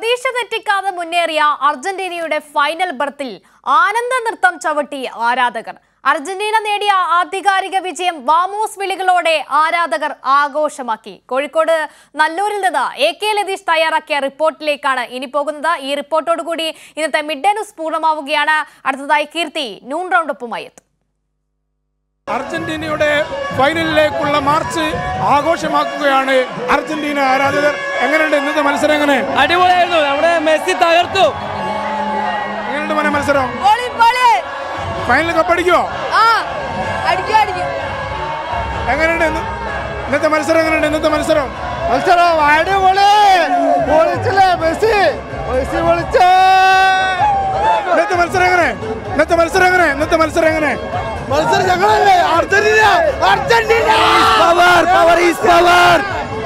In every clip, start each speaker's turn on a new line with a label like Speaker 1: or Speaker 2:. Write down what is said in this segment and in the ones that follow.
Speaker 1: പ്രതീക്ഷ തെറ്റിക്കാതെ മുന്നേറിയ അർജന്റീനയുടെ ഫൈനൽ ബർത്തിൽ ആനന്ദ നൃത്തം ചവിട്ടി ആരാധകർ അർജന്റീന നേടിയ ആധികാരിക വിജയം വാമോസ് വിളികളോടെ ആരാധകർ ആഘോഷമാക്കി കോഴിക്കോട് നല്ലൂരിൽ നിന്ന് എ കെ ലതീഷ് തയ്യാറാക്കിയ റിപ്പോർട്ടിലേക്കാണ് ഇനി പോകുന്നത് ഈ റിപ്പോർട്ടോടുകൂടി ഇന്നത്തെ മിഡ് ഡേ ന്യൂസ് പൂർണ്ണമാവുകയാണ് അടുത്തതായി കീർത്തി നൂൺ റൗണ്ടപ്പുമായി എത്തും
Speaker 2: അർജന്റീനയുടെ ഫൈനലിലേക്കുള്ള മാർച്ച് ആഘോഷമാക്കുകയാണ് അർജന്റീന ആരാധകർ എങ്ങനെയുണ്ട് ഇന്നത്തെ മത്സരം എങ്ങനെ
Speaker 3: അടിപൊളിയായിരുന്നു നമ്മുടെ മെസ്സി തകർത്തു
Speaker 2: എങ്ങനെയുണ്ട് മോനെ മത്സരം
Speaker 4: പൊളി പൊളി
Speaker 2: ഫൈനൽ കപ്പടിക്കോ
Speaker 4: ആ അടിക്കും അടിക്കും
Speaker 2: എങ്ങനെയുണ്ട് ഇന്ന്? ഇന്നത്തെ മത്സരം എങ്ങനെയുണ്ട് ഇന്നത്തെ മത്സരം
Speaker 5: മത്സരം അടിപൊളി പൊളിച്ചില്ലേ മെസ്സി മെസ്സി പൊളിച്ചേ
Speaker 2: ഇന്നത്തെ മത്സരം എങ്ങനെ ഇന്നത്തെ മത്സരം എങ്ങനെ ഇന്നത്തെ മത്സരം എങ്ങനെ
Speaker 5: മത്സരം ഞങ്ങളല്ലേ Argentina Argentina power power is power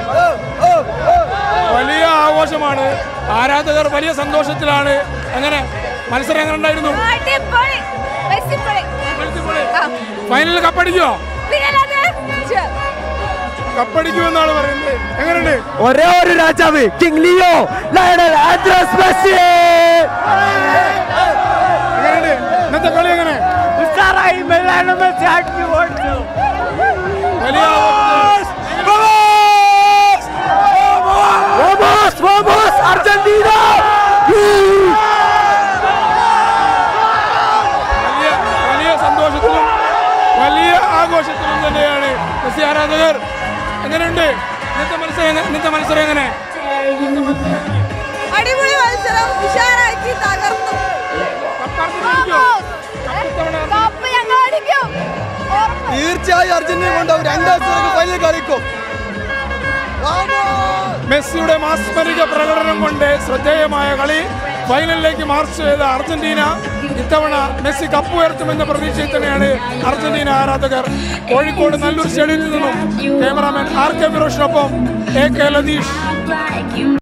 Speaker 2: വലിയ ആഘോഷമാണ് ആരാധകർ വലിയ സന്തോഷത്തിലാണ് എങ്ങനെ മത്സരം എങ്ങനെ ഉണ്ടായിരുന്നു
Speaker 4: അടിപൊളി മെസ്സി പൊളി
Speaker 2: ഫൈനലിൽ കപ്പടിക്കോ
Speaker 4: പിന്നല്ലാതെ ഛെ,
Speaker 2: കപ്പടിക്കുമെന്നാണ് പറയുന്നത് എങ്ങനെയുണ്ട്
Speaker 5: ഒരേ ഒരു രാജാവ് king Leo Lionel Andres Messi
Speaker 2: എങ്ങനെയുണ്ട് ഇന്നത്തെ കളി എങ്ങനെ
Speaker 5: ഉഷാറായി മെല്ലാനോ മെസ്സി അടിച്ചു ഓടിച്ചു
Speaker 2: വലിയ
Speaker 5: Vamos, vamos, Argentina!
Speaker 2: വലിയ വലിയ സന്തോഷത്തിലും വലിയ ആഘോഷത്തിലും തന്നെയാണ് മെസ്സി ആരാധകർ എങ്ങനെയുണ്ട് ഇന്നത്തെ മത്സരം എങ്ങ- ഇന്നത്തെ മത്സരം എങ്ങനെ
Speaker 4: അടിപൊളി മത്സരം ഉഷാറാക്കി തകർത്തു
Speaker 2: കപ്പടിക്കോ? ഇത്തവണ
Speaker 4: കപ്പ് ഞങ്ങൾ അടിക്കും ഉറപ്പ്.
Speaker 5: തീർച്ചയായും അർജന്റീന കൊണ്ടാവും രണ്ടാം ഫൈനൽ കളിക്കും
Speaker 2: മെസ്സിയുടെ മാസ്മരിക പ്രകടനം കൊണ്ട് ശ്രദ്ധേയമായ കളി ഫൈനലിലേക്ക് മാർച്ച് ചെയ്ത അർജന്റീന ഇത്തവണ മെസ്സി കപ്പ് ഉയർത്തുമെന്ന പ്രതീക്ഷയിൽ തന്നെയാണ് അർജന്റീന ആരാധകർ കോഴിക്കോട് നല്ലൂർ സ്റ്റേഡിയത്തിൽ നിന്നും ക്യാമറാമാൻ ആർ കെ ഫിറോഷിനൊപ്പം എ കെ ലതീഷ്